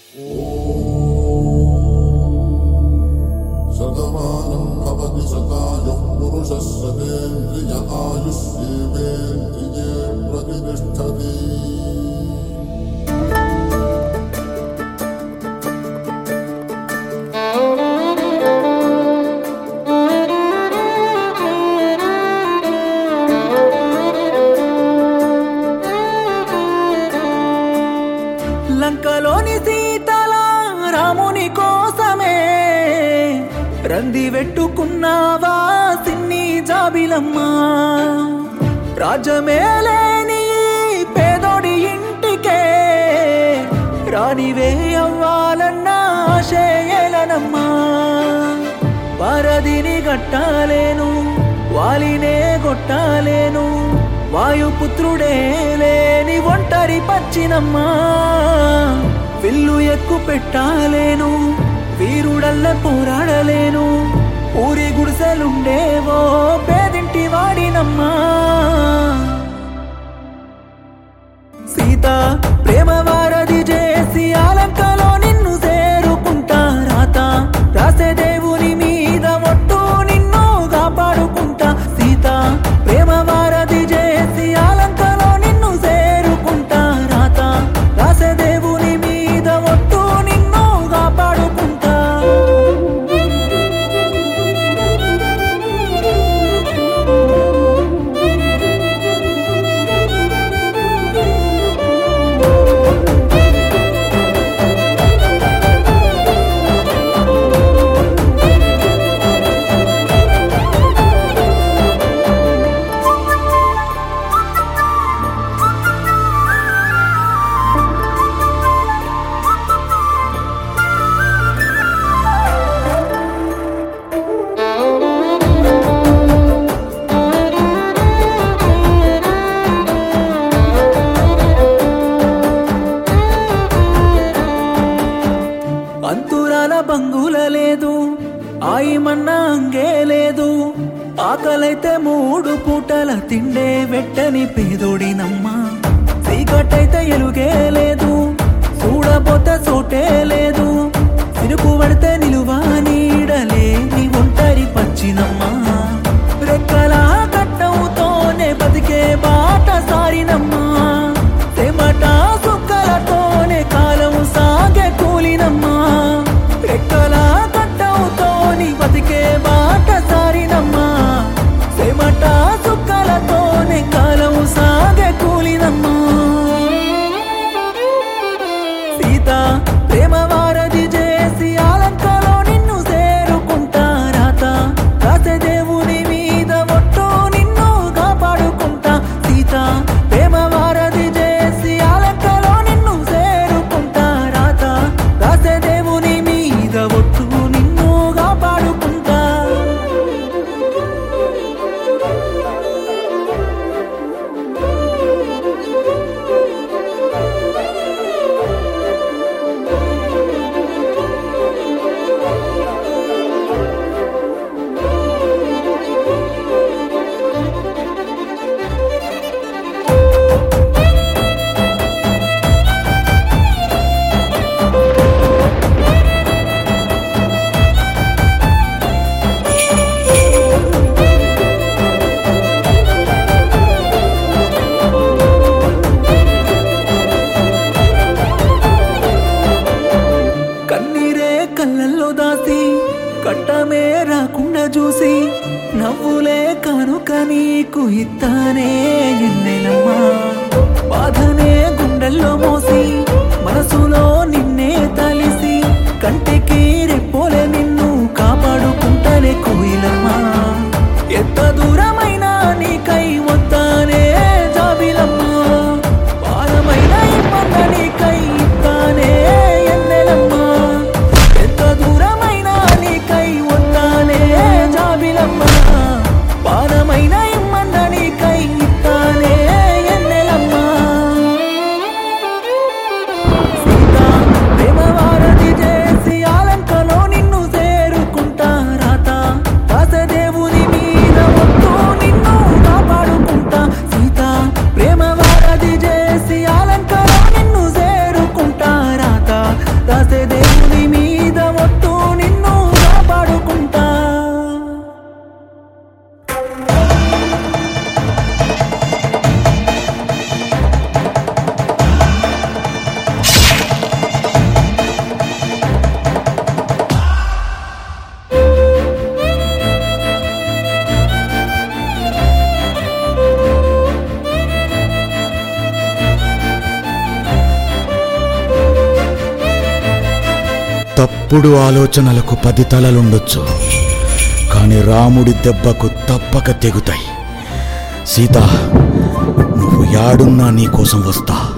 शतमानं भवति शतायुः पुरुषः शतेन्द्रिय आयुष्येवेन्द्रिये प्रतिष्ठति లంకలోని సీతల రాముని కోసమే రంది వెట్టుకున్నావా సిన్ని జాబిలమ్మా రాజమేలేని పేదోడి ఇంటికే రానివే అవ్వాలన్నా ఆశయలనమ్మా వారధిని గట్టాలేను వాలినే గొట్టాలేను వాయుపుత్రుడే లేని ఒంటరి పచ్చినమ్మా విల్లు ఎక్కు పెట్టాలేను వీరుడల్ల పోరాడలేను ఊరి గుడిసెలుండేవో పేదింటి వాడినమ్మా సీత ప్రేమ వారధి చేసి ఆలంకలో నిన్ను చేరుకుంటా రాత రాసే దేవుని మీద ఒట్టు నిన్ను కాపాడుకుంటా సీత ప్రేమ వారధి చేసి ఆలంకలో నిన్ను చేరుకుంటా రాత రాసే దేవుని మీద ఒట్టు నిన్ను కాపాడుకుంటా అంతురాల బంగుల లేదు ఆయమన్నా అంగే లేదు ఆకలైతే మూడు పూటల తిండే వెట్టని పేదోడినమ్మా చీకటైతే ఎలుగే లేదు చూడబోతే చోటే లేదు సినుకు పడితే నిలువా నీడలే నీ ఒంటరి పచ్చినమ్మా రెక్కల కట్టవుతోనే బతికే బాట సారినమ్మా చెమట సుక్కలతోనే కాలం సాగే కూలినమ్మా రెక్కల కట్టవుతోని బతికే బాట సారినమ్మా చెమట సుక్కలతోనే కాలం సాగే కూలినమ్మా సీత ప్రేమ వారధి చేసి ఆలంకలో నిన్ను చేరుకుంటా రాత రాసే దేవుని మీద ఒట్టు నిన్ను కాపాడుకుంటా సీత ప్రేమ వారధి చేసి ఆలంకలో నిన్ను చేరుకుంటా రాత రాసే దేవుని మీద ఒట్టు నిన్ను కాపాడుకుంటా కన్నీరే కళ్ళల్లో దాసి కట్టమే రాకుండా చూసి నవ్వులే కనుక నీకు ఇస్తానే ఎన్నెలమ్మా బాధనే గుండెల్లో మోసి మనసులో నిన్నే తలిసి కంటికి రెప్పోలే నిన్ను కాపాడుకుంటానే కోయిలమ్మా ఎంత దూరమైనా నీకై వస్తానే జాబిలమ్మా భారమైన ఇబ్బంద నీకై ఇస్తానే ఎన్నెలమ్మా ఎంత దూరమైనా నీకై వస్తానే జాబిలమ్మా భారమైన ఇమ్మంద నీకై ఇస్తానే ఎన్నెలమ్మా దాసే దేవుని మీద ఒట్టు నిన్ను కాపాడుకుంటా తప్పుడు ఆలోచనలకు పది తలలుండొచ్చు కానీ రాముడి దెబ్బకు తప్పక తెగుతాయి సీత నువ్వు యాడున్నా నీ కోసం వస్తా